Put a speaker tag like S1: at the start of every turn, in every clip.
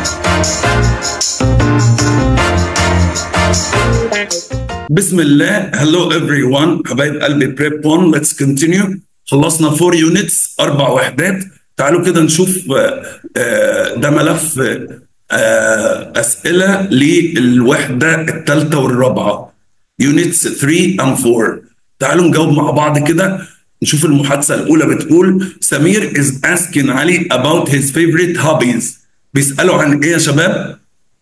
S1: بسم الله hello everyone حبايب قلبي بريب 1 let's continue خلصنا 4 يونتس اربع وحدات تعالوا كده نشوف آه، آه، ده ملف آه، اسئله للوحده الثالثه والرابعه يونتس 3 and 4 تعالوا نجاوب مع بعض كده نشوف المحادثه الاولى بتقول سمير is asking علي about his favorite hobbies بيسالوا عن ايه يا شباب؟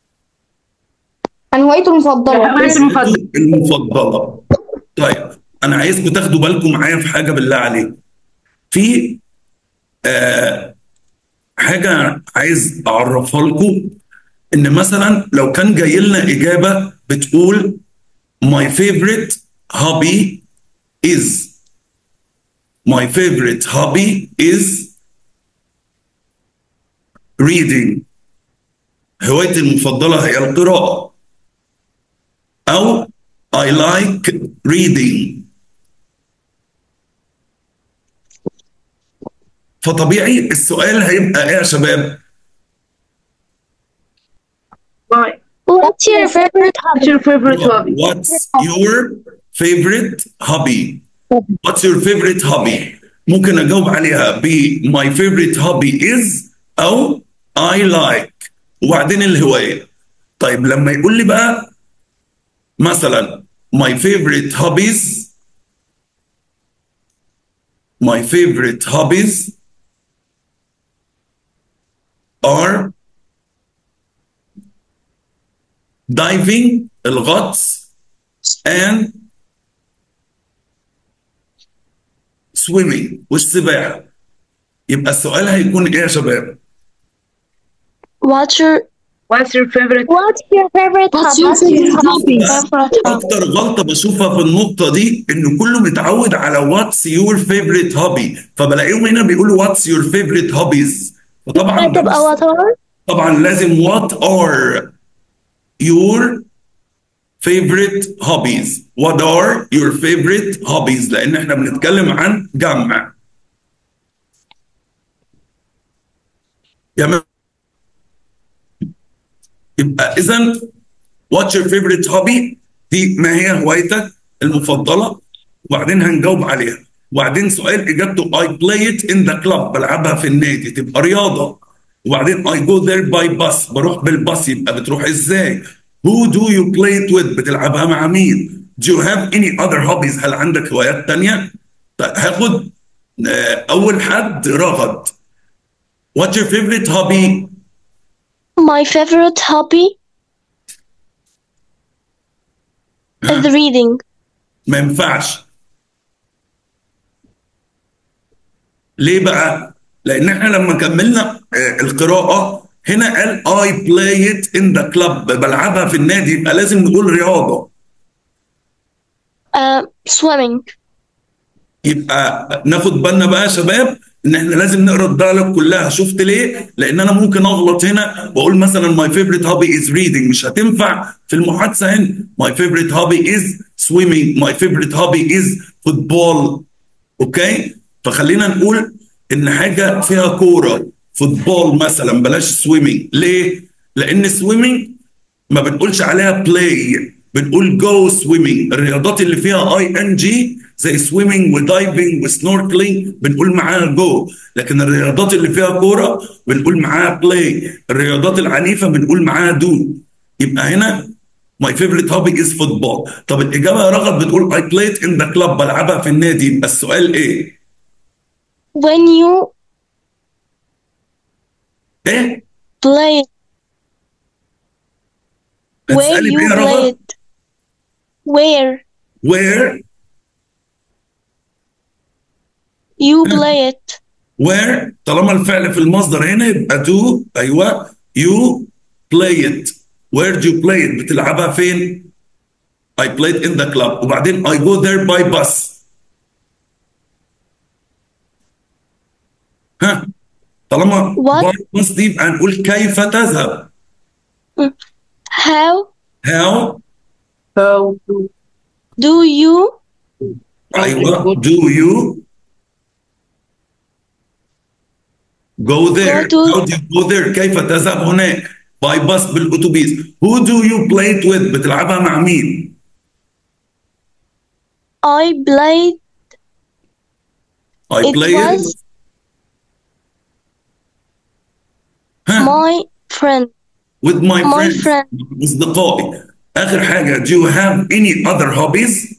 S2: عن هوايته المفضلة
S3: هوايته المفضلة.
S1: المفضله طيب انا عايزكم تاخدوا بالكم معايا في حاجه بالله عليكم في آه حاجه عايز اعرفها لكم ان مثلا لو كان جاي لنا اجابه بتقول my favorite hobby is my favorite hobby is reading هوايتي المفضله هي القراءه أو I like reading فطبيعي السؤال هيبقى ايه يا شباب؟
S3: Why?
S2: What's your favorite
S3: What's your favorite hobby?
S1: What's your favorite hobby? What's your favorite hobby? ممكن اجاوب عليها ب my favorite hobby is او I like وبعدين الهوايه. طيب لما يقول لي بقى مثلا my favorite hobbies my favorite hobbies are diving الغطس and swimming والسباحة يبقى السؤال هيكون ايه يا شباب؟
S2: What's your
S3: What's your favorite
S2: What's your favorite
S4: What's your favorite hobby?
S2: Favorite hobby.
S1: اكتر غلطه بشوفها في النقطه دي ان كله متعود على واتس يور فيفورت هوبي فبلاقيهم هنا بيقولوا واتس يور فيفورت هوبيز فطبعا ده
S2: هتبقى
S1: مش-
S2: what are
S1: طبعا لازم وات ار يور favorite hobbies what are your favorite hobbies لان احنا بنتكلم عن جمع يا يبقى اذا what's your favorite hobby دي ما هي هوايتك المفضله وبعدين هنجاوب عليها وبعدين سؤال اجابته I play it in the club بلعبها في النادي تبقى رياضه وبعدين I go there by bus بروح بالباص يبقى بتروح ازاي who do you play it with بتلعبها مع مين do you have any other hobbies هل عندك هوايات تانية طيب هاخد آه، اول حد رغد what's your favorite hobby
S2: My favorite hobby is reading.
S1: ما ينفعش ليه بقى؟ لأن احنا لما كملنا آه، القراءة هنا قال I play it in the club بلعبها في النادي يبقى لازم نقول رياضة
S2: Uh, swimming.
S1: يبقى ناخد بالنا بقى يا شباب ان احنا لازم نقرا الدايلوج كلها شفت ليه؟ لان انا ممكن اغلط هنا واقول مثلا my favorite hobby is reading مش هتنفع في المحادثه هنا my favorite hobby is swimming my favorite hobby is football اوكي؟ فخلينا نقول ان حاجه فيها كوره فوتبول مثلا بلاش سويمنج ليه؟ لان سويمنج ما بنقولش عليها بلاي بنقول جو سويمنج الرياضات اللي فيها اي ان جي زي سويمنج ودايفنج وسنوركلينج بنقول معاها جو لكن الرياضات اللي فيها كوره بنقول معاها بلاي الرياضات العنيفه بنقول معاها دو يبقى هنا ماي فيفورت هوبي از فوتبول طب الاجابه يا رغد بتقول اي بلايت ان ذا كلاب بلعبها في النادي يبقى السؤال ايه؟
S2: When you
S1: ايه؟
S2: play it, where
S1: هتسالي
S2: you
S1: بايه يا
S2: play
S1: رغد؟
S2: it, where
S1: where
S2: you play it,
S1: where طالما الفعل في المصدر هنا يبقى do ايوه you play it where do you play it بتلعبها فين؟ I played in the club وبعدين I go there by bus ها طالما
S2: What?
S1: by bus دي يبقى نقول كيف تذهب
S2: how
S1: how
S3: How to
S2: do you
S1: ايوه do you go there
S2: Go to-
S1: how do you go there كيف تذهب هناك باي باص بالاتوبيس who do you play it with بتلعبها مع مين
S2: I played
S1: I
S2: It
S1: play it
S2: was-
S1: ها
S2: my friend.
S1: with my,
S2: my
S1: friends
S2: friend.
S1: اصدقائي اخر حاجه do you have any other hobbies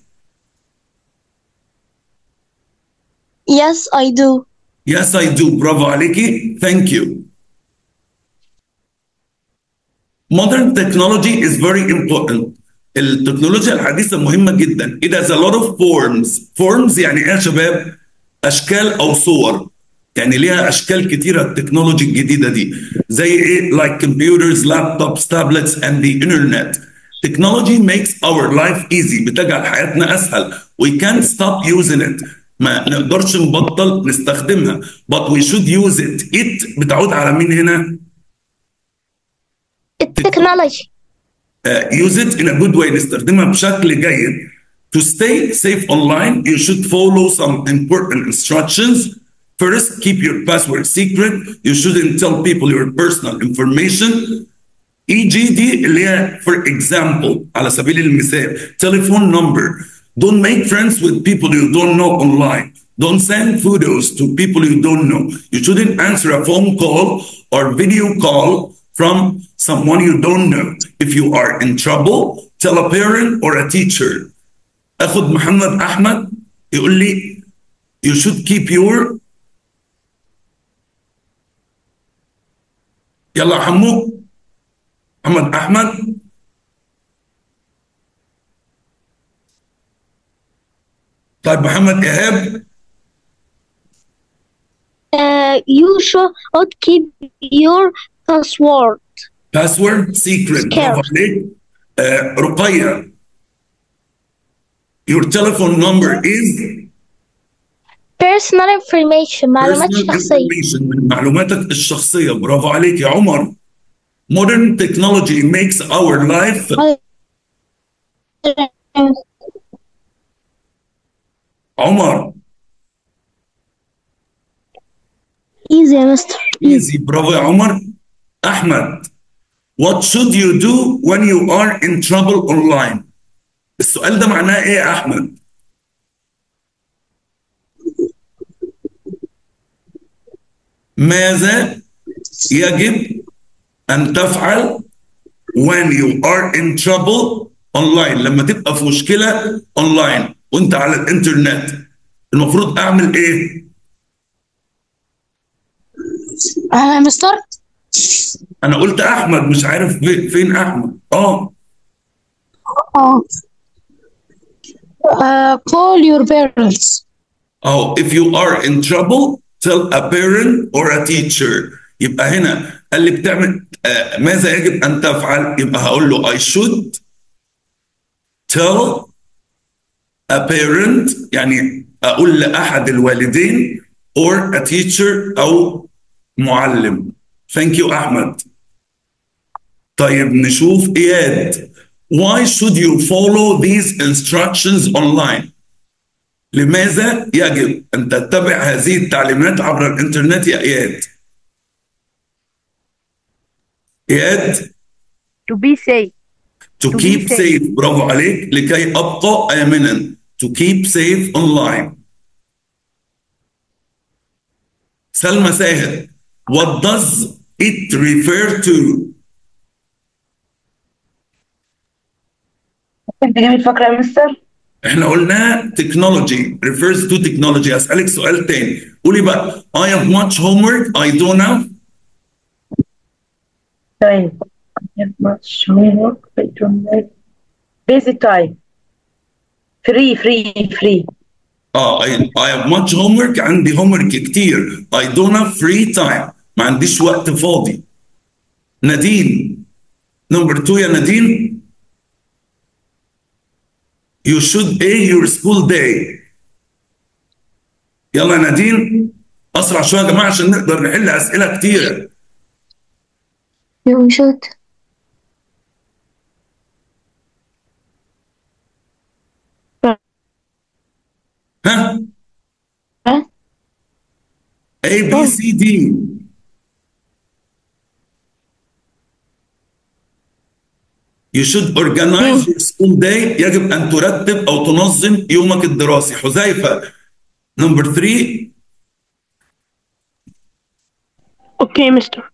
S2: Yes, I do.
S1: yes I do برافو عليكي thank you modern technology is very important التكنولوجيا الحديثة مهمة جدا it has a lot of forms forms يعني ايه يا شباب اشكال او صور يعني ليها اشكال كتيرة التكنولوجي الجديدة دي زي ايه like computers laptops tablets and the internet technology makes our life easy بتجعل حياتنا اسهل we can't stop using it ما نقدرش نبطل نستخدمها but we should use it it بتعود على مين هنا
S2: Technology.
S1: uh, use it in a good way نستخدمها بشكل جيد to stay safe online you should follow some important instructions first keep your password secret you shouldn't tell people your personal information EG دي اللي هي for example على سبيل المثال telephone number don't make friends with people you don't know online don't send photos to people you don't know you shouldn't answer a phone call or video call from someone you don't know if you are in trouble tell a parent or a teacher اخد محمد احمد يقول لي you should keep your يلا يا حمو محمد احمد طيب محمد ايهاب
S2: Uh, you should keep your password.
S1: باسورد سيكريت برافو عليك آه رقية your telephone number is
S2: Personal information. معلومات
S1: personal
S2: شخصية.
S1: information من معلوماتك الشخصية برافو عليك يا عمر modern technology makes our life عمر
S2: Easy, Mr.
S1: easy برافو يا عمر أحمد what should you do when you are in trouble online السؤال ده معناه ايه يا أحمد ماذا يجب أن تفعل when you are in trouble online لما تبقى في مشكلة online وانت على الانترنت المفروض اعمل ايه؟
S2: أنا مستر
S1: انا قلت احمد مش عارف في- فين احمد اه
S2: اه Uh, call your parents.
S1: اهو if you are in trouble tell a parent or a teacher يبقى هنا قال لي بتعمل آه ماذا يجب ان تفعل يبقى هقول له I should tell a parent يعني اقول لاحد الوالدين or a teacher او معلم thank you احمد طيب نشوف اياد why should you follow these instructions online لماذا يجب ان تتبع هذه التعليمات عبر الانترنت يا اياد اياد
S3: To be safe.
S1: to
S3: To be
S1: keep
S3: safe.
S1: safe برافو عليك لكي ابقى امنا to keep safe online سلمى ساهر what does it refer to
S3: انت جميل فاكره يا مستر؟
S1: احنا قلنا technology refers to technology اسالك سؤال تاني قولي بقى I have much homework I do now
S3: طيب much homework I don't like busy time free free free
S1: اه I, I have much homework عندي homework كتير I don't have free time ما عنديش وقت فاضي نادين نمبر 2 يا نادين You should pay your school day يلا يا نادين اسرع شويه يا جماعه عشان نقدر نحل اسئله كتيره
S2: You should.
S1: ها
S2: ها؟
S1: A B C D You should organize your school day يجب أن ترتب أو تنظم يومك الدراسي حذيفة number three
S4: Okay, mister.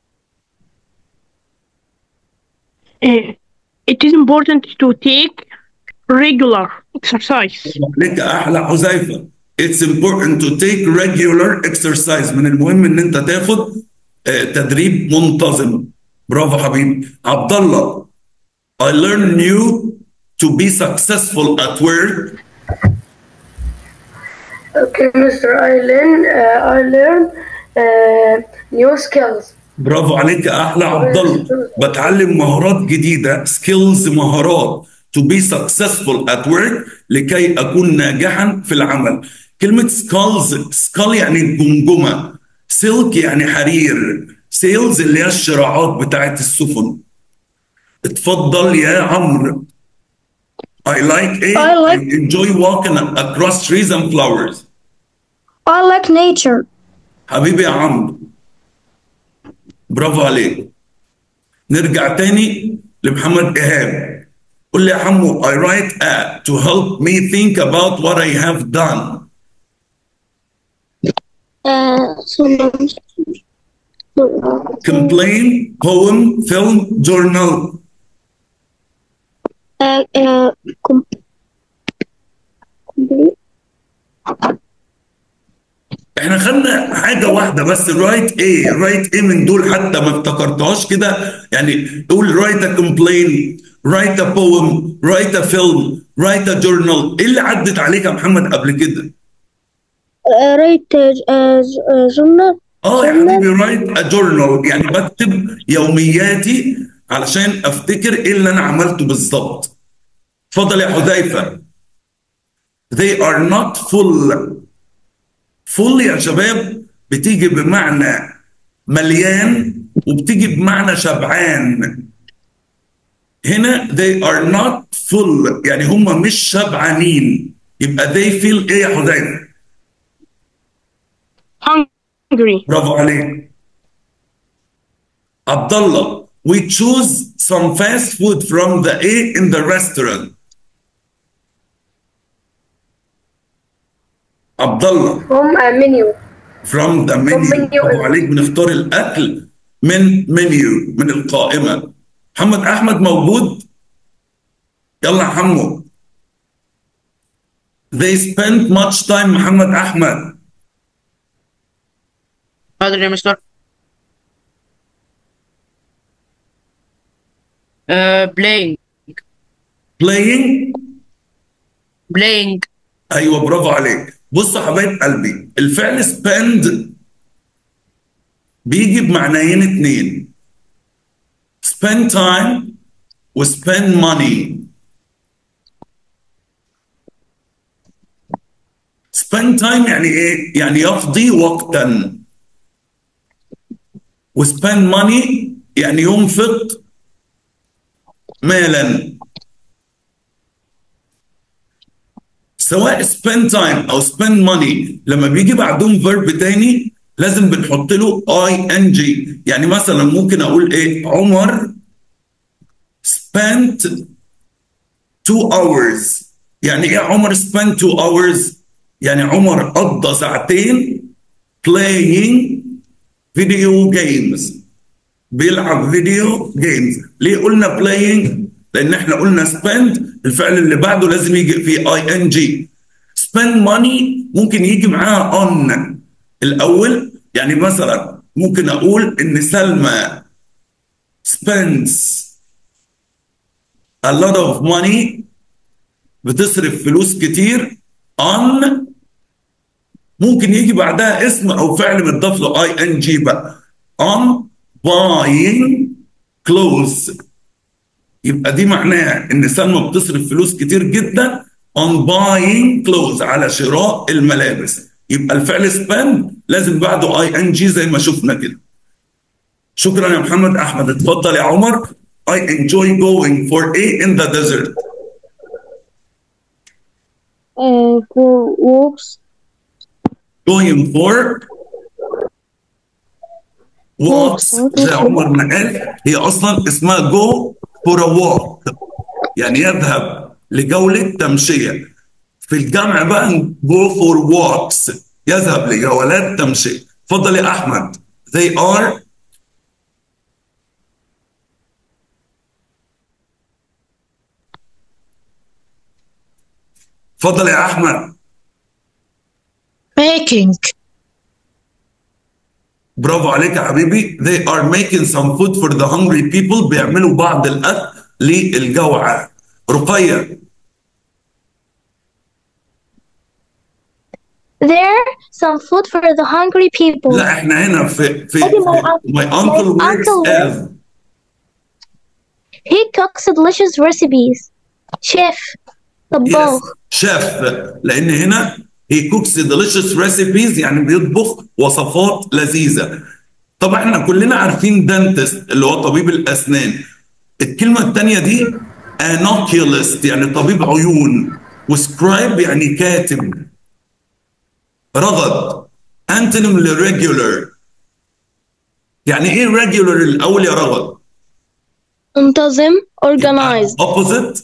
S4: Uh, it is important to take regular exercise.
S1: لك أحلى حذيفة It's important to take regular exercise من المهم إن أنت تاخد آه، تدريب منتظم برافو حبيبي عبد الله I learn new to be successful at work
S5: Okay, Mr. I learn, uh, I learn uh, new skills.
S1: برافو عليك يا احلى عبد الله بتعلم مهارات جديده سكيلز مهارات to be successful at work لكي اكون ناجحا في العمل كلمه سكالز سكال يعني الجمجمه سلك يعني حرير سيلز اللي هي الشراعات بتاعت السفن اتفضل يا عمرو I like it.
S2: I like-
S1: I enjoy walking across trees and flowers.
S2: I like nature.
S1: حبيبي يا عمرو برافو عليك نرجع تاني لمحمد إيهاب قول لي يا حمو I write a to help me think about what I have done
S2: Uh, so,
S1: complain poem film journal
S2: uh, uh, com- complete.
S1: احنا خدنا حاجة واحدة بس رايت ايه رايت ايه من دول حتى ما افتكرتهاش كده يعني قول رايت a complain رايت a poem رايت a film رايت a journal ايه اللي عدت عليك يا محمد قبل كده
S2: Uh, write uh, uh, journal.
S1: اه يا حبيبي رايت ا جورنال يعني بكتب يومياتي علشان افتكر ايه اللي انا عملته بالظبط اتفضل يا حذيفه they are not full full يا شباب بتيجي بمعنى مليان وبتيجي بمعنى شبعان هنا they are not full يعني هم مش شبعانين يبقى they feel ايه يا حذيفه
S4: Hungry.
S1: برافو عليك عبد الله we choose some fast food from the A in the restaurant عبد الله
S5: From a menu.
S1: from the menu
S5: menu.
S1: برافو عليك بنختار الاكل من منيو من القائمه محمد احمد موجود يلا يا حمو they spent much time محمد احمد
S6: حاضر يا مستر uh, playing
S1: playing
S6: playing
S1: ايوه برافو عليك بص يا حبايب قلبي الفعل spend بيجي بمعنيين اتنين spend time و spend money spend time يعني ايه؟ يعني يقضي وقتا و spend money يعني ينفق مالا سواء spend time او spend money لما بيجي بعدهم verb تاني لازم بنحط له ing يعني مثلا ممكن اقول ايه عمر spent two hours يعني ايه عمر spent two hours يعني عمر قضى ساعتين playing video games بيلعب فيديو جيمز ليه قلنا playing لان احنا قلنا spend الفعل اللي بعده لازم يجي فيه ing spend money ممكن يجي معاها on الاول يعني مثلا ممكن اقول ان سلمى spends a lot of money بتصرف فلوس كتير on ممكن يجي بعدها اسم او فعل متضاف له اي ان جي بقى on buying clothes يبقى دي معناها ان سلمى بتصرف فلوس كتير جدا on buying clothes على شراء الملابس يبقى الفعل spend لازم بعده اي ان جي زي ما شفنا كده شكرا يا محمد احمد اتفضل يا عمر I enjoy going for a in the desert
S2: Uh, for walks.
S1: going for walks زي عمر ما قال هي اصلا اسمها go for a walk يعني يذهب لجولة تمشية في الجمع بقى go for walks يذهب لجولات تمشية اتفضل يا أحمد they are اتفضل يا أحمد
S7: making
S1: برافو عليك يا حبيبي they are making some food for the hungry people بيعملوا بعض الأكل للجوعى رقية
S2: There some food for the hungry people.
S1: لا احنا هنا في في,
S2: أدي my
S1: في my uncle
S2: my
S1: works
S2: uncle
S1: as
S2: He cooks delicious recipes. Chef. طباخ.
S1: yes chef لأن هنا he cooks delicious recipes يعني بيطبخ وصفات لذيذة طبعا احنا كلنا عارفين dentist اللي هو طبيب الأسنان الكلمة الثانية دي inoculist يعني طبيب عيون وسكرايب يعني كاتب رغد انتونيم لريجولر يعني ايه ريجولر الاول يا رغد
S2: منتظم. Organized.
S1: opposite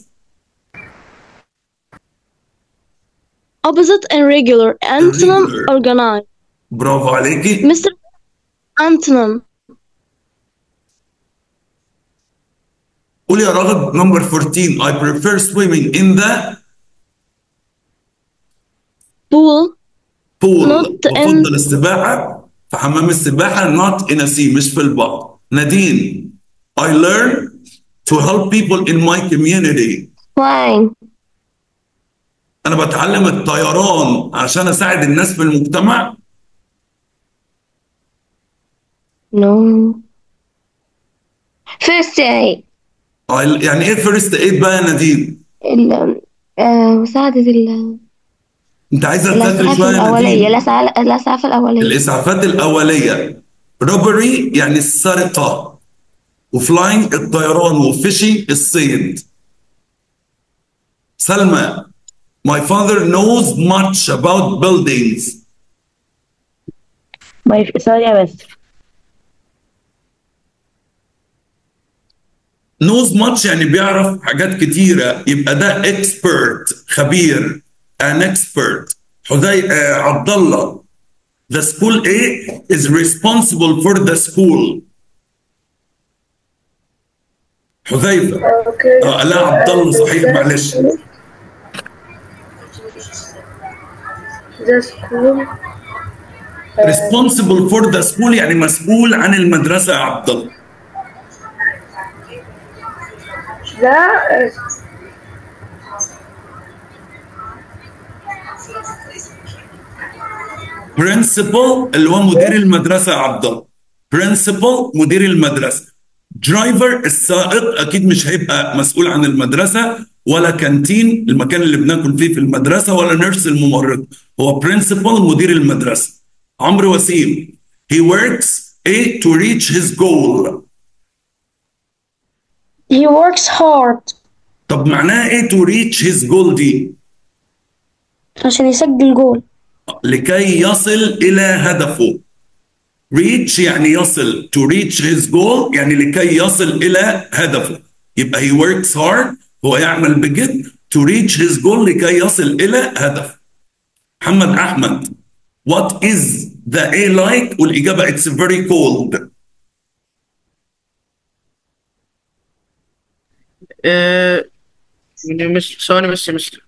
S2: Opposite and regular. Antonym.
S1: Regular.
S2: Organized.
S1: برافو عليكي
S2: Mr. Antonym.
S1: قول يا رغد number 14 I prefer swimming in the
S2: Pool.
S1: pool
S2: Not in-
S1: بفضل السباحة في حمام السباحة not in a sea مش في البحر نادين I learn to help people in my community
S2: Flying.
S1: أنا بتعلم الطيران عشان أساعد الناس في المجتمع
S2: No. First aid.
S1: I- يعني إيه first aid بقى يا نادين؟
S2: ال آه، مساعدة ال-
S1: أنت عايزة تذاكري
S2: الإسعاف
S1: شوية يا
S2: الأولية
S1: نادين
S2: الإسعاف الإسعاف الأولية
S1: الإسعافات الأولية robbery يعني السرقة وفلاينج الطيران وفيشنج الصيد سلمى My father knows much about buildings
S3: ما يف... ثانية بس
S1: knows much يعني بيعرف حاجات كتيرة يبقى ده expert خبير an expert حذي آه عبد الله the school A is responsible for the school حذيفة
S5: Okay.
S1: آه لا عبد الله صحيح معلش
S5: The school.
S1: responsible for the school يعني مسؤول عن المدرسة يا عبد الله
S5: The uh,
S1: principal اللي هو مدير المدرسة يا عبد الله principal مدير المدرسة driver السائق أكيد مش هيبقى مسؤول عن المدرسة ولا كانتين المكان اللي بناكل فيه في المدرسة ولا نيرس الممرض هو principal مدير المدرسة عمرو وسيم he works A to reach his goal
S2: He works hard
S1: طب معناها ايه to reach his goal دي
S2: عشان يسجل جول
S1: لكي يصل إلى هدفه reach يعني يصل to reach his goal يعني لكي يصل إلى هدفه يبقى he works hard هو يعمل بجد to reach his goal لكي يصل إلى هدفه محمد أحمد what is the A like والإجابة it's very cold
S6: آه، مش ثواني بس يا مستر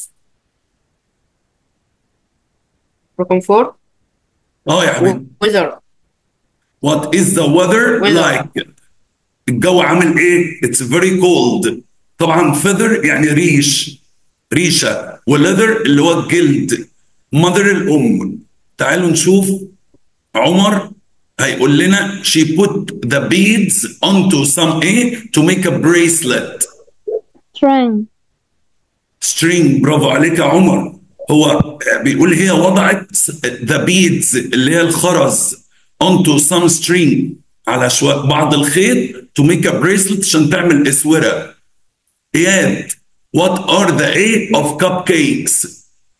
S6: رقم فور
S1: اه يا حبيبي
S6: ويذر
S1: What is the weather
S6: Weather.
S1: like? الجو عامل ايه؟ It's very cold. طبعا feather يعني ريش ريشة والleather اللي هو الجلد mother الأم تعالوا نشوف عمر هيقول لنا she put the beads onto some A to make a bracelet
S2: Train.
S1: string برافو عليك يا عمر هو بيقول هي وضعت the beads اللي هي الخرز onto some string على شوية بعض الخيط to make a bracelet عشان تعمل اسوره اياد what are the A of cupcakes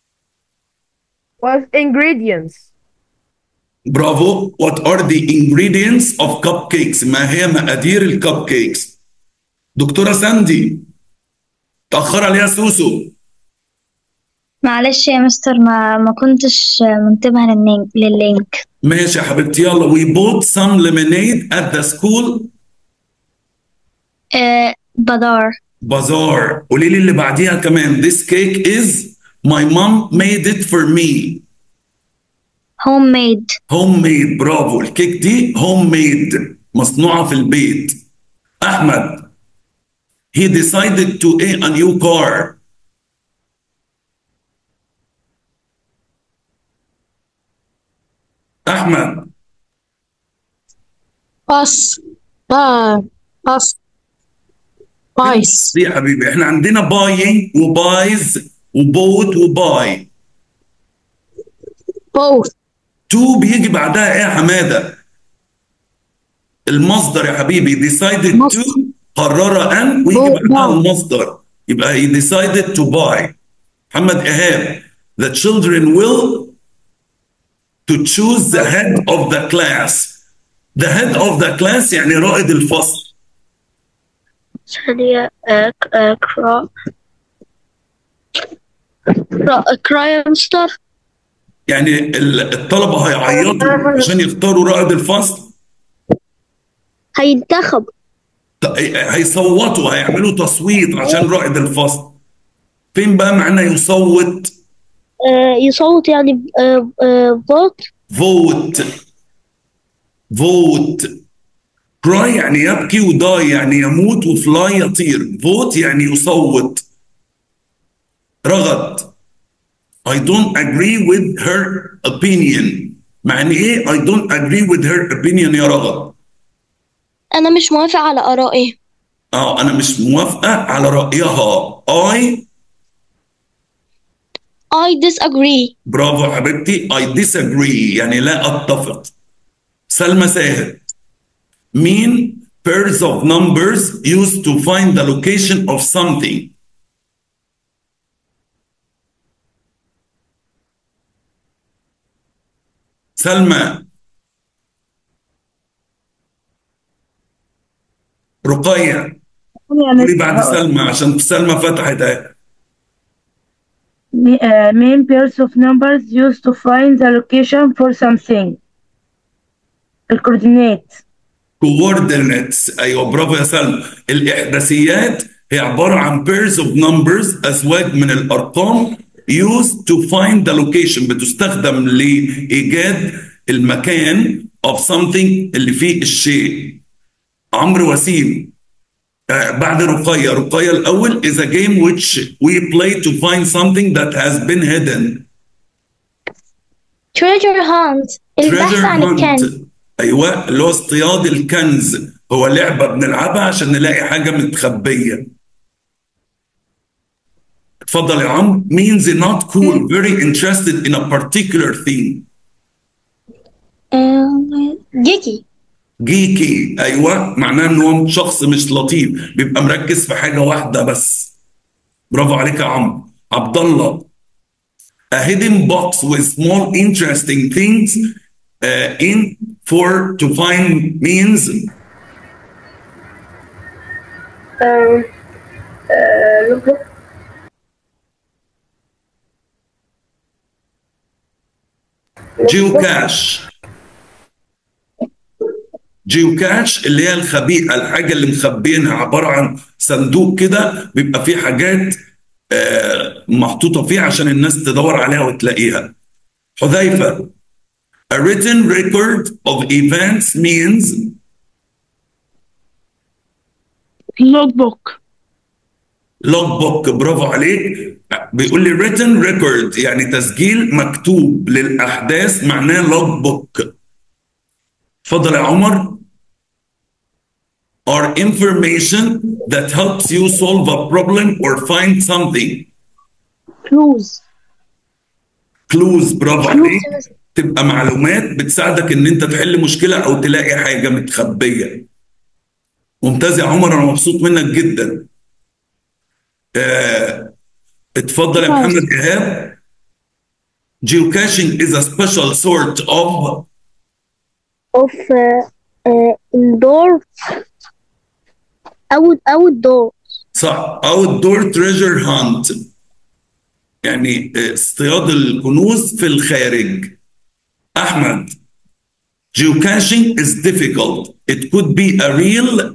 S3: was ingredients
S1: برافو what are the ingredients of cupcakes ما هي مقادير الكب كيكس دكتورة ساندي تأخر عليها سوسو
S2: معلش يا مستر ما ما كنتش منتبهة لللينك لللينك
S1: ماشي يا حبيبتي يلا we bought some lemonade at the school
S2: آه بدار
S1: bazaar قولي لي اللي بعديها كمان this cake is my mom made it for me
S2: هوم ميد
S1: homemade برافو الكيك دي homemade مصنوعة في البيت أحمد he decided to a, a new car أحمد
S4: Us. Uh, us. Bice.
S1: يا حبيبي احنا عندنا buying وبايز وبوت وباي
S4: Both.
S1: تو بيجي بعدها ايه يا حماده المصدر يا حبيبي decided
S4: مصدر.
S1: to قرر ان ويجي
S4: Oh,
S1: بعدها
S4: wow.
S1: المصدر يبقى he decided to buy محمد ايهاب the children will to choose the head of the class the head of the class يعني رائد الفصل
S2: ثانية كرا كرا يا مستر
S1: يعني ال- الطلبه هيعيطوا عشان يختاروا رائد الفصل
S2: هينتخب
S1: ط- هيصوتوا هيعملوا تصويت عشان رائد الفصل فين بقى معنى يصوت
S2: آه يصوت يعني فوت
S1: فوت فوت كراي يعني يبكي وداي يعني يموت وفلاي يطير فوت يعني يصوت رغد I don't agree with her opinion معني ايه I don't agree with her opinion يا رغد
S2: أنا مش موافق على آرائه
S1: اه انا مش موافقة على رأيها I
S2: I disagree
S1: برافو يا حبيبتي I disagree يعني لا اتفق سلمى ساهر مين pairs of numbers used to find the location of something سلمى رقية قولي بعد سلمى عشان سلمى فتحت اهي
S3: uh, main pairs of numbers used to find the location for something. الكوردينات
S1: coordinates ايوه برافو يا سلمى الاحداثيات هي عباره عن pairs of numbers ازواج من الارقام used to find the location بتستخدم لايجاد المكان of something اللي فيه الشيء عمرو وسيم آه، بعد رقية رقية الأول is a game which we play to find something that has been hidden
S2: treasure hunt البحث
S1: treasure
S2: عن
S1: hunt
S2: الكنز
S1: ايوه اللي هو اصطياد الكنز هو لعبه بنلعبها عشان نلاقي حاجه متخبيه اتفضل يا عم means not cool very interested in a particular theme
S2: جيكي
S1: جيكي ايوه معناه ان هو شخص مش لطيف بيبقى مركز في حاجه واحده بس برافو عليك يا عم عبد الله a hidden box with small interesting things uh, in for to find means
S5: Um, uh, lookbook.
S1: جيوكاش جيوكاش اللي هي الخبيئة الحاجة اللي مخبينها عبارة عن صندوق كده بيبقى فيه حاجات آه، محطوطة فيه عشان الناس تدور عليها وتلاقيها حذيفة A written record of events means
S4: Logbook.
S1: log book برافو عليك بيقول لي written record يعني تسجيل مكتوب للأحداث معناه log book اتفضل يا عمر are information that helps you solve a problem or find something
S4: Clues.
S1: clues برافو عليك تبقى معلومات بتساعدك ان انت تحل مشكلة او تلاقي حاجة متخبية ممتاز يا عمر انا مبسوط منك جدا آه، اتفضل يا محمد ايهاب geocaching is a special sort of
S2: of uh, uh, indoor
S4: out outdoor
S1: صح outdoor treasure hunt يعني اصطياد الكنوز في الخارج احمد geocaching is difficult it could be a real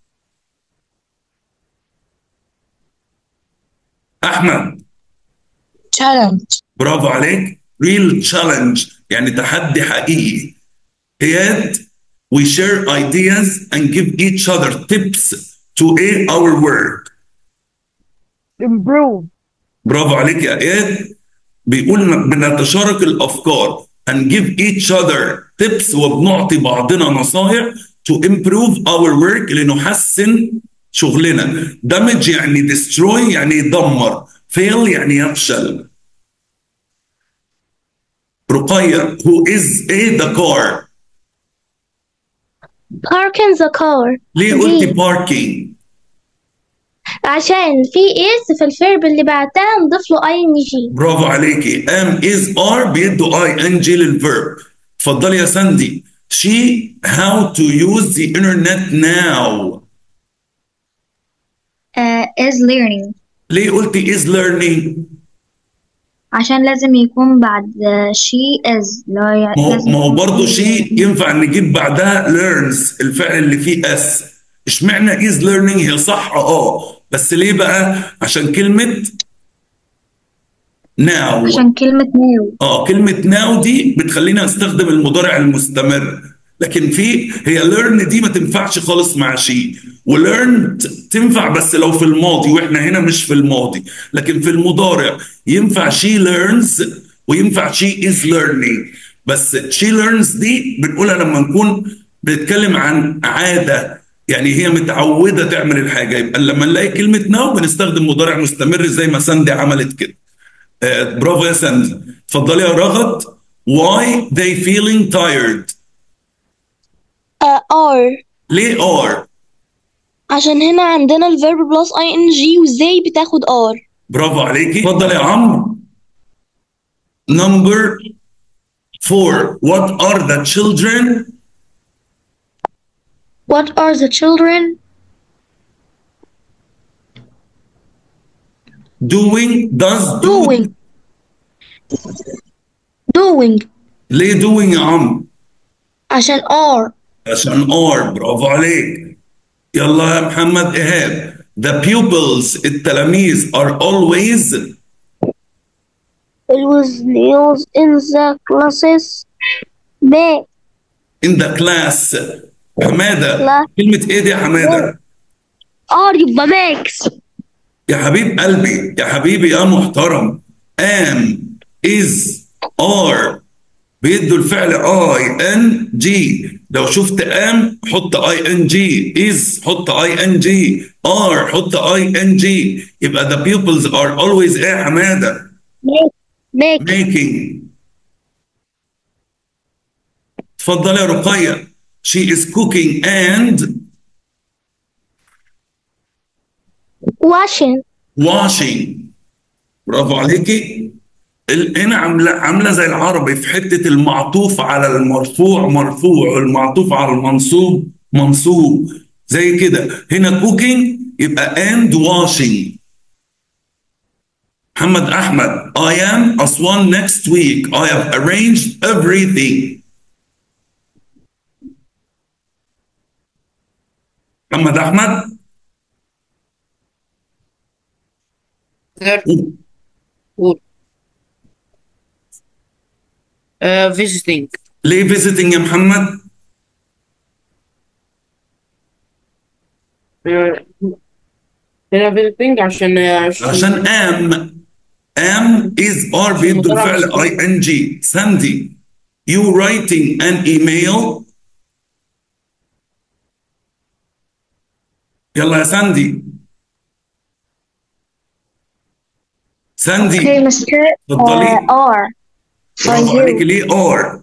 S1: احمد
S4: challenge
S1: برافو عليك real challenge يعني تحدي حقيقي اياد we share ideas and give each other tips to aid our work
S3: improve
S1: برافو عليك يا اياد بيقول بنتشارك الافكار and give each other tips وبنعطي بعضنا نصائح to improve our work لنحسن شغلنا damage يعني destroy يعني يدمر fail يعني يفشل رقية who is a the car
S4: park in the car
S1: ليه
S4: دي.
S1: قلتي parking
S4: عشان في is في الفيرب اللي بعدها نضيف له اي ان جي
S1: برافو عليكي am is are بيدوا اي ان جي للفيرب اتفضلي يا ساندي she how to use the internet now
S2: uh, is learning
S1: ليه قلتي is learning
S2: عشان لازم يكون بعد uh, she is لا
S1: ما هو
S2: لازم
S1: ما هو
S2: يكون
S1: برضه
S2: في-
S1: شي ينفع نجيب بعدها learns الفعل اللي فيه اس اشمعنى is learning هي صح اه بس ليه بقى عشان كلمة now
S2: عشان كلمة new
S1: اه كلمة ناو دي بتخليني استخدم المضارع المستمر لكن في هي learn دي ما تنفعش خالص مع شيء وليرن تنفع بس لو في الماضي واحنا هنا مش في الماضي لكن في المضارع ينفع she learns وينفع she is learning بس she learns دي بنقولها لما نكون بنتكلم عن عادة يعني هي متعودة تعمل الحاجة يبقى لما نلاقي كلمة ناو بنستخدم مضارع مستمر زي ما ساندي عملت كده آه، برافو يا ساندي اتفضلي يا رغد why they feeling tired
S4: ار
S1: ليه are
S4: عشان هنا عندنا الفيرب بلس اي ان جي وازاي بتاخد ار
S1: برافو عليكي اتفضل يا عمرو number four what are the children
S4: What are the children
S1: doing does do
S4: doing? Doing
S1: ليه doing يا عمرو
S4: عشان are
S1: عشان are برافو عليك يلا يا محمد ايهاب the pupils التلاميذ are always
S4: It was news in the classes back
S1: in the class حماده
S4: لا.
S1: كلمه ايه دي يا حماده
S4: are يبقى makes
S1: يا حبيب قلبي يا حبيبي يا محترم am is are بيدوا الفعل اي ان جي لو شفت ام حط اي ان جي is حط اي ان جي are حط اي ان جي يبقى the pupils are always ايه يا حماده
S4: make make
S1: making اتفضل يا رقية she is cooking and
S4: washing
S1: washing برافو عليكي ال- هنا عامله عامله زي العربي في حته المعطوف على المرفوع مرفوع والمعطوف على المنصوب منصوب زي كده هنا cooking يبقى and washing محمد احمد I am Aswan next week I have arranged everything محمد احمد
S6: There. Good. Uh, visiting.
S1: ليه visiting يا محمد
S6: Uh, هنا visiting عشان
S1: عشان am am is are بيدوا
S6: مضارع
S1: الفعل
S6: مستمر.
S1: ing ساندي you writing an email يلا يا ساندي ساندي
S2: Okay, Mr.
S1: اتفضلي
S2: uh, are
S1: برافو
S2: you.
S1: عليك ليه are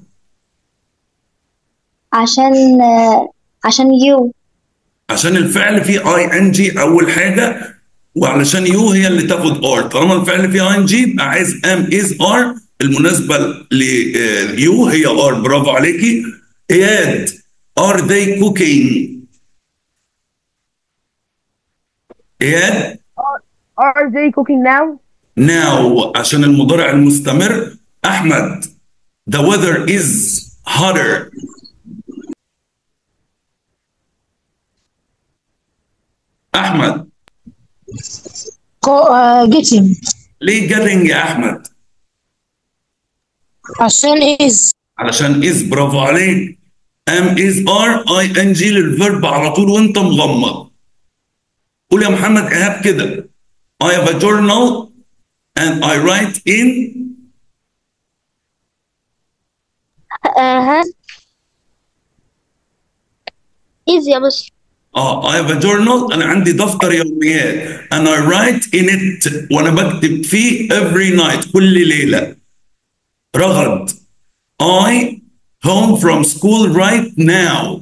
S2: عشان uh, عشان you
S1: عشان الفعل فيه اي ان جي اول حاجه وعلشان يو هي اللي تاخد ار طالما الفعل فيه اي ان جي يبقى عايز ام از ار المناسبه ليو هي ار برافو عليكي اياد ار they cooking اياد
S3: Are they cooking now?
S1: now عشان المضارع المستمر احمد the weather is hotter احمد
S7: getting
S1: ليه getting يا احمد
S7: عشان is
S1: علشان is برافو عليك am is are i n g للفيرب على طول وانت مغمض قول يا محمد ايهاب كده I have a journal and I write in
S4: اها ايزي يا بس
S1: اه I have a journal انا عندي دفتر يوميات and I write in it وانا بكتب فيه every night كل ليله رغد I home from school right now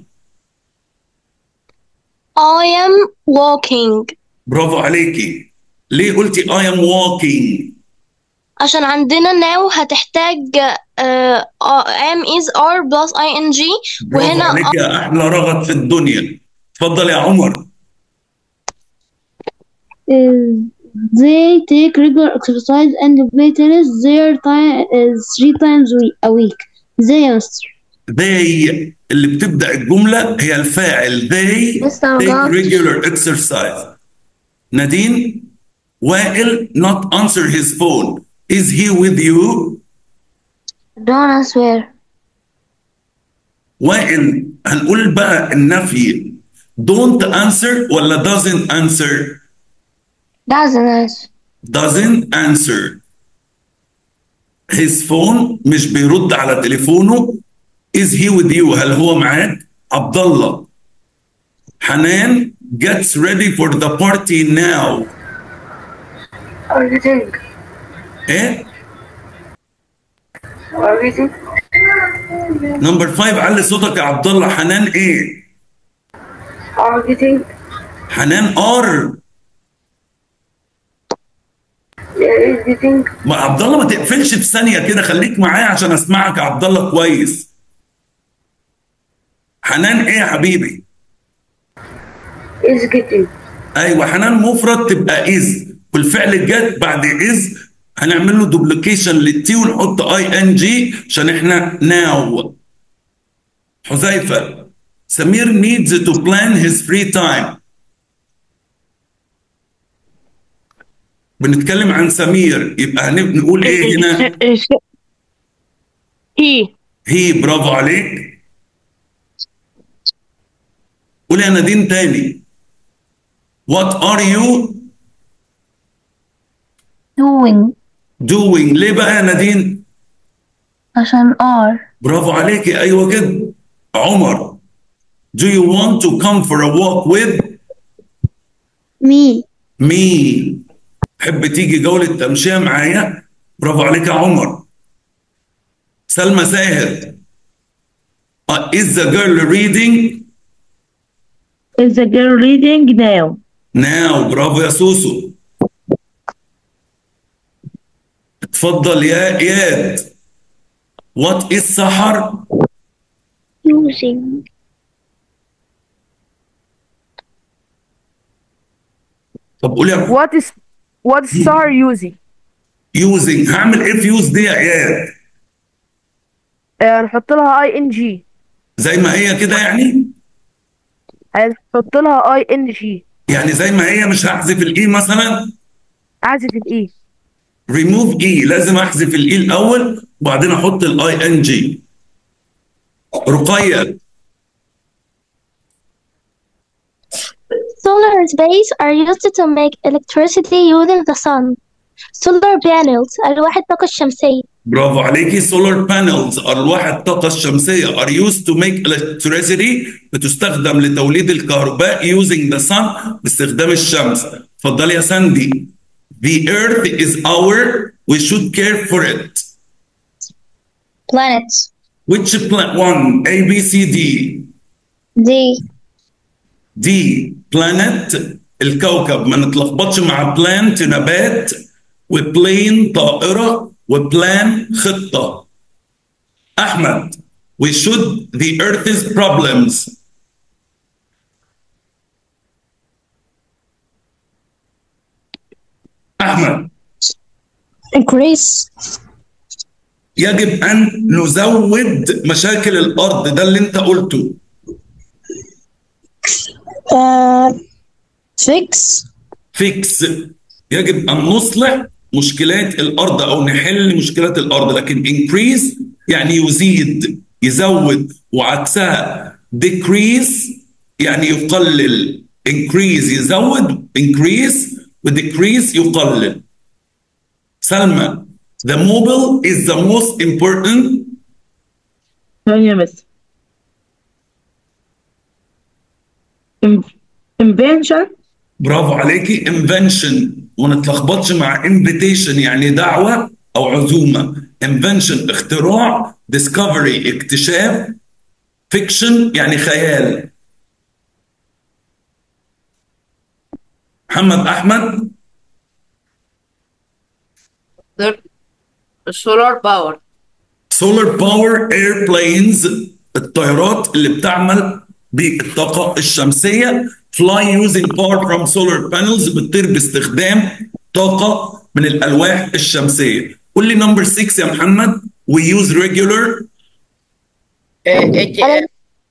S4: I am walking
S1: برافو عليكي ليه قلتي I am walking
S4: عشان عندنا now هتحتاج آه آه، am is are plus ing
S1: برافو
S4: وهنا
S1: عليك يا احلى رغد في الدنيا اتفضل يا عمر
S8: they take regular exercise and play tennis their time is three times we- a week. They must.
S1: they اللي بتبدأ الجملة هي الفاعل they
S5: Mr.
S1: take
S5: God.
S1: regular exercise نادين وائل not answer his phone is he with you
S5: Don't swear.
S1: وائل هنقول بقى النفي don't answer ولا doesn't answer
S5: Doesn't answer.
S1: doesn't answer his phone مش بيرد على تليفونه is he with you هل هو معاك عبد الله حنان gets ready for the party now
S5: Everything.
S1: ايه
S5: Everything.
S1: نمبر 5 علي صوتك يا عبد الله حنان ايه
S5: Everything.
S1: حنان ار
S5: Everything.
S1: ما عبد الله ما تقفلش في ثانيه كده خليك معايا عشان اسمعك يا عبد الله كويس حنان ايه يا حبيبي
S5: Is getting.
S1: ايوه حنان مفرد تبقى از والفعل جت بعد از هنعمل له دوبليكيشن للتي ونحط اي ان جي عشان احنا ناو حذيفه سمير needs to plan his free time بنتكلم عن سمير يبقى هنب- نقول ايه هنا
S6: he
S1: هي برافو عليك قول يا نادين تاني What are you
S2: doing
S1: doing ليه بقى يا نادين
S2: عشان are
S1: برافو عليكي ايوه كده عمر Do you want to come for a walk with
S8: Me.
S1: me تحب تيجي جولة تمشية معايا برافو عليك يا عمر سلمى ساهر uh, Is the girl reading
S3: Is the girl reading now?
S1: now برافو يا سوسو اتفضل يا اياد What is سحر
S4: using
S1: طب قول يا
S3: What is what is star using?
S1: using هعمل ايه في يوز دي يا اياد
S3: آه، نحط لها اي ان جي
S1: زي ما هي كده يعني
S3: هنحط لها اي ان جي
S1: يعني زي ما هي مش هحذف الاي مثلا
S3: اعزف الاي
S1: ريموف اي لازم احذف الاي الاول وبعدين احط الاي ان جي رقية
S4: Solar arrays are used to make electricity using the sun. Solar panels ألواح الطاقة الشمسية.
S1: برافو عليكي solar panels أرواح الطاقة الشمسية are used to make electricity بتستخدم لتوليد الكهرباء using the sun باستخدام الشمس اتفضلي يا ساندي The earth is our we should care for it
S2: planets
S1: Which planet one A B C D
S2: D
S1: D planet الكوكب ما نتلخبطش مع plant نبات وبلين طائرة وبلان خطة أحمد we should the earth's problems احمد
S4: increase
S1: يجب ان نزود مشاكل الارض ده اللي انت قلته
S4: uh, fix
S1: فيكس يجب ان نصلح مشكلات الارض او نحل مشكلات الارض لكن increase يعني يزيد يزود وعكسها decrease يعني يقلل increase يزود increase ودecrease يقلل سلمى the mobile is the most important
S3: ثانية يا مستر In- invention
S1: برافو عليكي invention وما نتلخبطش مع invitation يعني دعوة أو عزومة invention اختراع discovery اكتشاف fiction يعني خيال محمد أحمد
S6: The solar power.
S1: solar power airplanes الطيارات اللي بتعمل بالطاقة الشمسية fly using power from solar panels بتطير باستخدام طاقة من الألواح الشمسية قول لي نمبر 6 يا محمد we use regular
S6: Uh, ATM.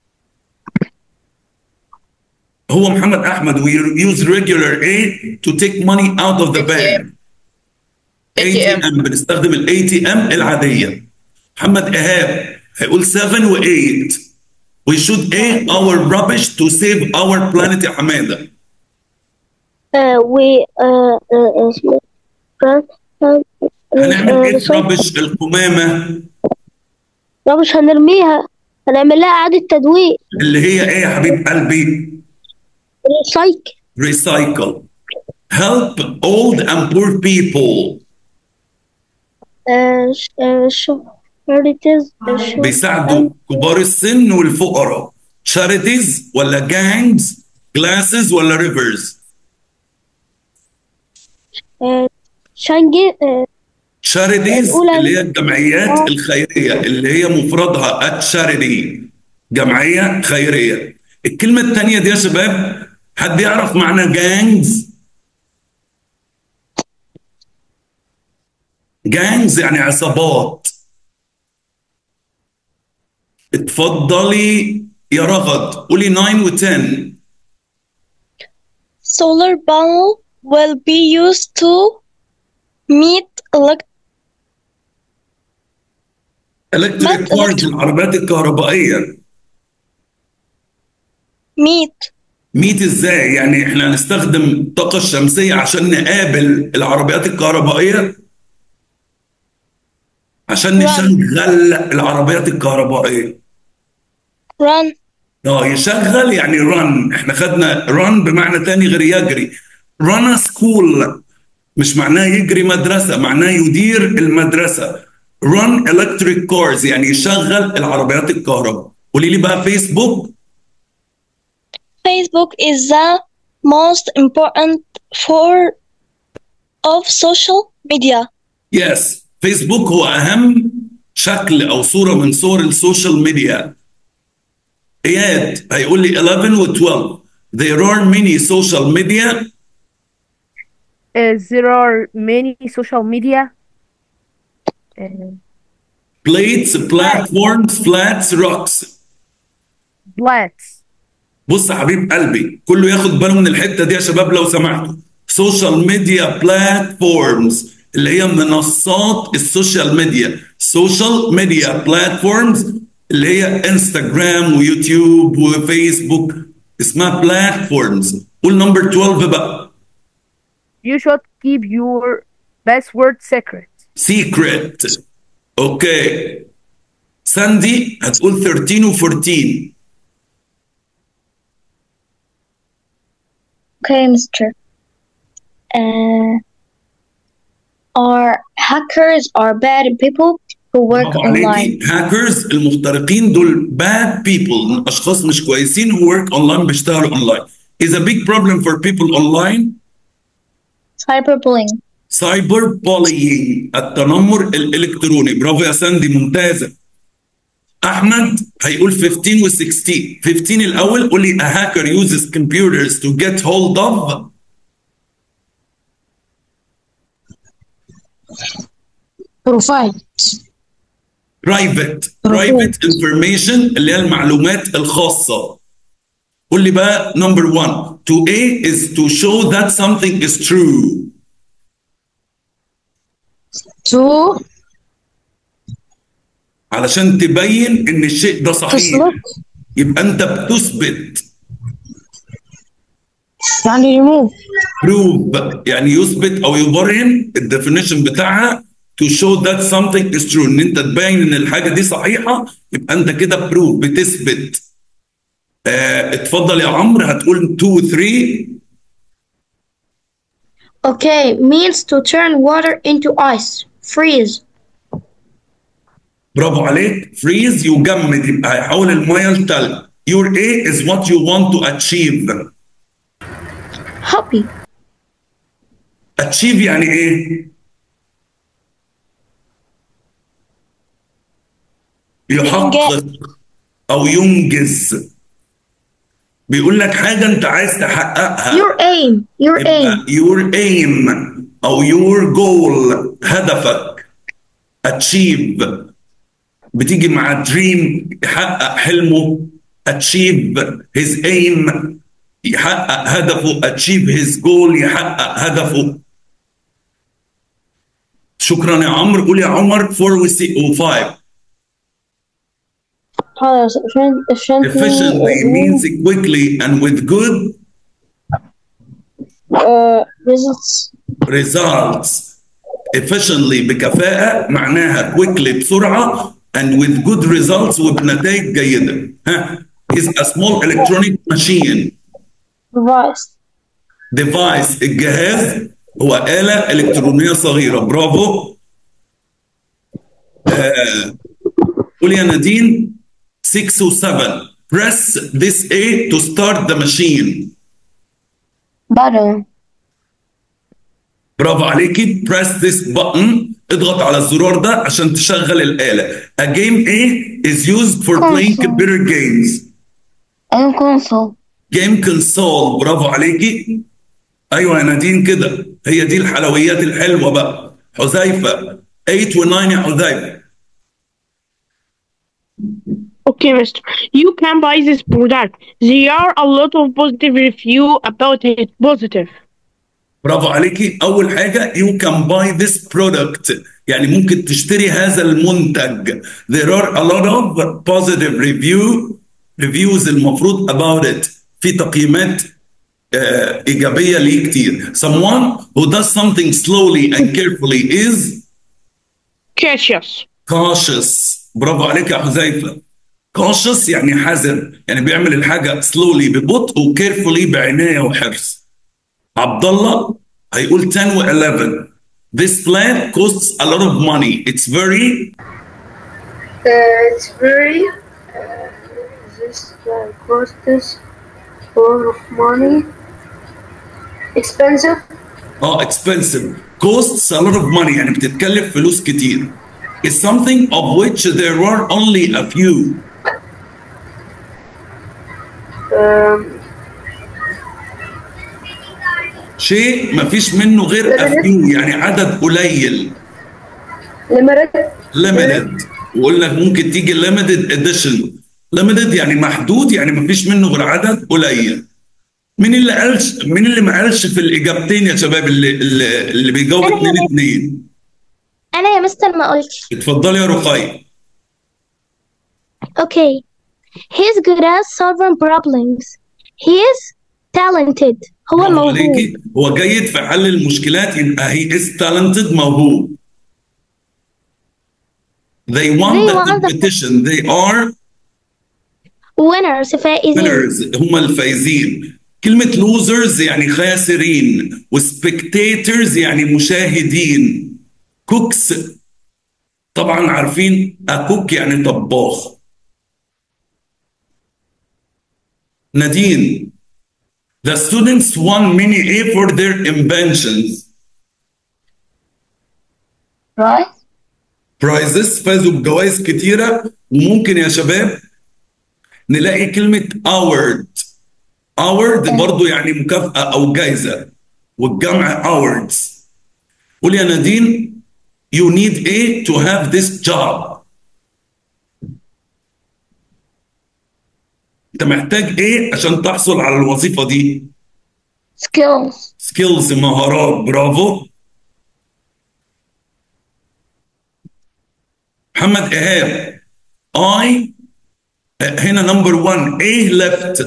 S1: هو محمد أحمد we use regular A to take money out of the bank
S6: ATM.
S1: ATM بنستخدم ال ATM العادية محمد إيهاب هيقول 7 و 8 we should aim our rubbish to save our planet يا حمادة
S4: uh, we uh, uh, اسمه
S1: هنعمل ايه في ربش القمامة
S4: لا مش هنرميها هنعمل لها إعادة تدوير
S1: اللي هي ايه يا حبيب قلبي
S4: ريسايكل
S1: recycle help old and poor people
S4: charities
S1: بيساعدوا كبار السن والفقراء charities ولا gangs classes ولا rivers
S4: شانجي
S1: charities
S4: الأولى-
S1: اللي هي الجمعيات الخيرية اللي هي مفردها charity جمعية خيرية الكلمة الثانية دي يا شباب حد يعرف معنى gangs gangs يعني عصابات اتفضلي يا رغد قولي 9 و 10
S7: Solar panel will be used to meet elect
S1: electric cars العربيات الكهربائية
S7: meet
S1: ميت ازاي يعني احنا هنستخدم الطاقة الشمسية عشان نقابل العربيات الكهربائية عشان نشغل العربيات الكهربائية
S7: run
S1: اه يشغل يعني رن احنا خدنا رن بمعنى تاني غير يجري رن سكول مش معناه يجري مدرسة معناه يدير المدرسة رن electric cars يعني يشغل العربيات الكهرباء قولي لي بقى فيسبوك
S7: Facebook is the most important for of social media.
S1: يس فيسبوك هو اهم شكل او صوره من صور السوشيال ميديا اياد هيقول لي 11 و 12 there are many social media
S9: Uh, there are many social media uh,
S1: plates platforms flats rocks
S9: blacks.
S1: بص يا حبيب قلبي كله ياخد باله من الحته دي يا شباب لو سمحتوا سوشيال ميديا بلاتفورمز اللي هي منصات السوشيال ميديا سوشيال ميديا بلاتفورمز اللي هي انستغرام ويوتيوب وفيسبوك اسمها بلاتفورمز قول نمبر 12 بقى
S9: You should keep your password secret.
S1: سيكريت اوكي ساندي هتقول 13 و 14
S2: Okay, Mr. Uh, are hackers are bad people who work
S1: برافو
S2: online.
S1: عليكي هاكرز المخترقين دول bad people اشخاص مش كويسين who work online بيشتغلوا online is a big problem for people online
S2: Cyberbullying.
S1: cyber bullying التنمر الالكتروني برافو يا ساندي ممتازه احمد هيقول 15 و 16 15 الاول قول لي a hacker uses computers to get hold of
S8: Provide.
S1: برايفت برايفت انفورميشن اللي هي المعلومات الخاصه قول لي بقى نمبر 1 to A is to show that something is true
S8: To
S1: علشان تبين ان الشيء ده صحيح
S8: تسلك.
S1: يبقى انت بتثبت
S8: يعني remove.
S1: prove يعني يثبت او يبرهن الديفينيشن بتاعها to show that something is true ان انت تبين ان الحاجه دي صحيحه يبقى انت كده prove بتثبت آه اتفضل يا عمرو هتقول 2 3
S10: Okay, means to turn water into ice. Freeze.
S1: برافو عليك freeze يجمد يبقى هيحول الميه لتلج your A is what you want to achieve
S10: Happy.
S1: achieve يعني ايه؟ يحقق او ينجز بيقول لك حاجه انت عايز تحققها
S10: Your aim. Your aim.
S1: يبقى your aim او your goal هدفك achieve بتيجي مع dream يحقق حلمه achieve his aim يحقق هدفه achieve his goal يحقق هدفه شكرا يا عمرو قول يا عمر 4 و 5
S8: خلاص efficient- efficiently
S1: efficiently means quickly and with good
S8: uh, results
S1: results efficiently بكفاءة معناها quickly بسرعة and with good results وبنتائج جيدة ها is a small electronic machine
S8: device
S1: device الجهاز هو آلة إلكترونية صغيرة برافو آه. قول يا نادين 6 و 7 press this A to start the machine
S8: button
S1: برافو عليكي press this button اضغط على الزرار ده عشان تشغل الآلة a game A is used for playing
S8: Console.
S1: computer games
S8: and console
S1: جيم كونسول برافو عليكي ايوه يا نادين كده هي دي الحلويات الحلوه بقى حذيفه 8 و9 يا حذيفه
S11: Okay, mister. You can buy this product. There are a lot of positive review about it. Positive.
S1: برافو عليكي اول حاجه you can buy this product يعني ممكن تشتري هذا المنتج there are a lot of positive review reviews المفروض about it في تقييمات آه، ايجابيه ليه كتير someone who does something slowly and carefully is
S11: Cautious.
S1: cautious برافو عليك يا حذيفه cautious يعني حذر يعني بيعمل الحاجه slowly ببطء وكيرفولي بعنايه وحرص عبد الله هيقول 10 و 11 This plant costs a lot of money. It's very
S5: Uh, it's very. Uh, this uh, costs a lot of money. Expensive.
S1: oh expensive. Costs a lot of money يعني بتتكلف فلوس كتير. It's something of which there are only a few.
S5: Um,
S1: شيء ما فيش منه غير a few يعني عدد قليل.
S5: limited.
S1: limited ويقول لك ممكن تيجي limited edition limited يعني محدود يعني ما فيش منه غير عدد قليل مين اللي قالش مين اللي ما قالش في الاجابتين يا شباب اللي اللي, اللي بيجاوب
S4: أنا
S1: اتنين
S4: يا
S1: اتنين
S4: أنا يا مستر ما قلتش
S1: اتفضلي يا رقية
S4: Okay. He's good at solving problems. He is talented. هو
S1: برافو
S4: موهوب.
S1: عليكي هو جيد في حل المشكلات يبقى he is talented موهوب they won
S4: They
S1: the
S4: won the-
S1: competition they are
S4: Winners فائزين.
S1: winners هم الفايزين كلمة losers يعني خاسرين وspectators يعني مشاهدين cooks طبعا عارفين أكوك يعني طباخ نادين The students won many A for their inventions
S8: right
S1: prizes فازوا بجوائز كتيرة وممكن يا شباب نلاقي كلمة award award برضو يعني مكافأة أو جايزة والجمع awards قول يا نادين you need A to have this job انت محتاج ايه عشان تحصل على الوظيفة دي
S7: skills
S1: سكيلز مهارات برافو محمد ايهاب I هنا نمبر 1 A left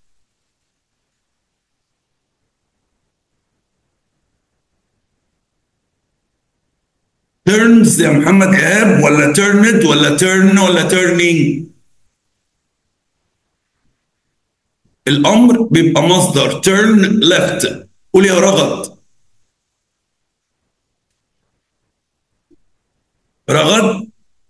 S1: turns يا محمد ايهاب ولا turned ولا turn ولا turning الامر بيبقى مصدر turn left قول يا رغد رغد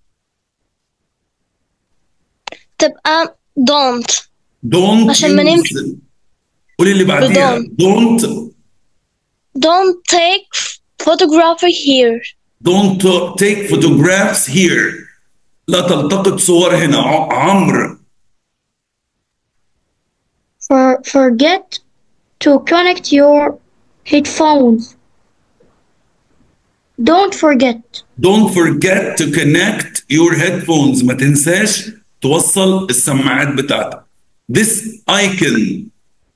S7: تبقى don't
S1: don't
S7: عشان ما
S1: use.
S7: نمشي.
S1: قولي اللي بعديها don't
S7: don't take photography here
S1: don't take photographs here لا تلتقط صور هنا ع- عمرو
S10: For, forget to connect your headphones. Don't forget.
S1: don't forget to connect your headphones ما تنساش توصل السماعات بتاعتك this icon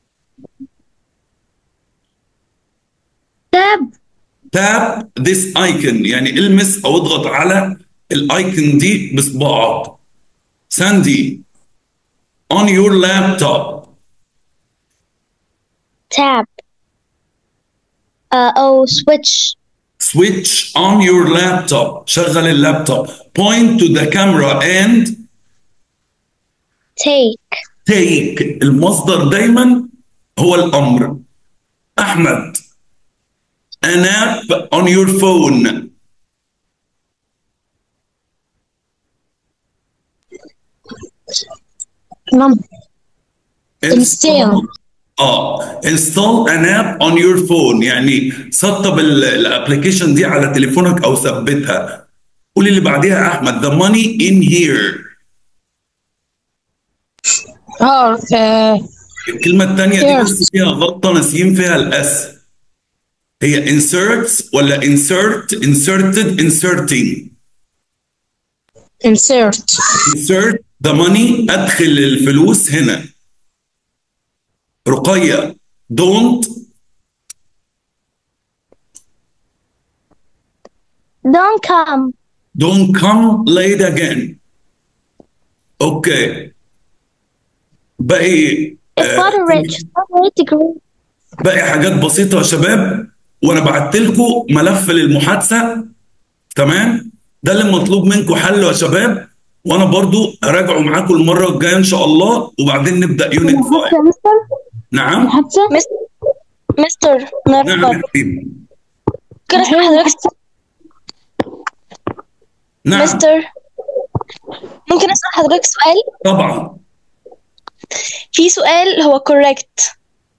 S10: Tab.
S1: tap this icon يعني المس او اضغط على الايكون دي بصباعك ساندي on your laptop
S2: tab uh, oh switch
S1: switch on your laptop شغل اللابتوب point to the camera and
S2: take
S1: take المصدر دايما هو الامر احمد an app on your phone
S2: Install.
S1: اه install an app on your phone يعني سطب الابلكيشن دي على تليفونك او ثبتها قولي اللي بعديها يا احمد the money in here
S11: اه آه،
S1: الكلمة الثانية دي
S11: Yes.
S1: بس فيها غلطة ناسيين فيها الاس هي inserts ولا insert inserted inserting
S11: insert
S1: insert the money ادخل الفلوس هنا رقية don't
S4: Don't come.
S1: don't come late again اوكي باقي
S4: It's moderate. Moderate degree.
S1: باقي حاجات بسيطة يا شباب وانا بعت لكم ملف للمحادثة تمام ده اللي مطلوب منكم حله يا شباب وانا برضو هراجعه معاكم المرة الجاية ان شاء الله وبعدين نبدأ يونت 5
S8: محادثة يا مستر
S1: نعم
S8: محادثة
S4: مستر
S1: نعم يا
S4: مرحبا
S1: حبيبي
S4: ممكن اسال حضرتك
S1: نعم
S4: مستر ممكن اسال حضرتك سؤال
S1: طبعا
S4: في سؤال هو correct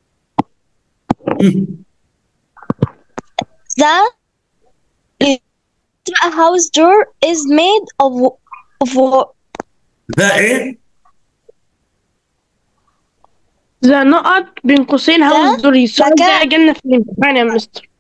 S4: the a house door is made of of what?
S1: ده ايه
S11: ذا نقط بين قوسين هاوس دوري السؤال
S4: لك-
S11: ده جالنا في الامتحان يا مستر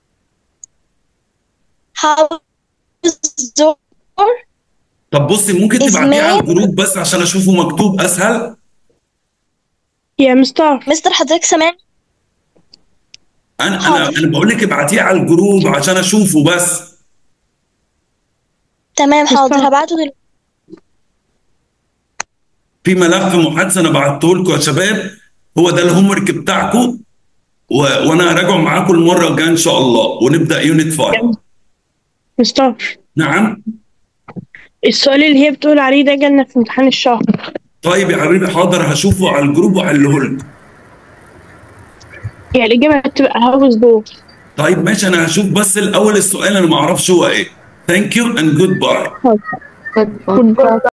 S4: house door
S1: طب بصي ممكن
S4: Is
S1: تبعتيه على
S4: made-
S1: الجروب بس عشان اشوفه مكتوب اسهل
S11: يا مستر
S4: مستر حضرتك سامعني
S1: انا انا
S4: حاضر.
S1: انا بقول لك ابعتيه على الجروب عشان اشوفه بس
S4: تمام حاضر
S11: مستر.
S4: هبعته دلوقتي
S1: في ملف محادثه انا بعته لكم يا شباب هو ده الهوم ورك بتاعكم و... وانا هراجعه معاكم المره الجايه ان شاء الله ونبدا يونت 5
S11: مستر
S1: نعم
S11: السؤال اللي هي بتقول عليه ده جالنا في امتحان الشهر
S1: طيب يا حبيبي حاضر هشوفه على الجروب واحله لكم
S11: هي الإجابة هتبقى هاوس دور
S1: طيب ماشي انا هشوف بس الاول السؤال انا ما اعرفش هو ايه ثانك يو اند جود باي
S11: Goodbye.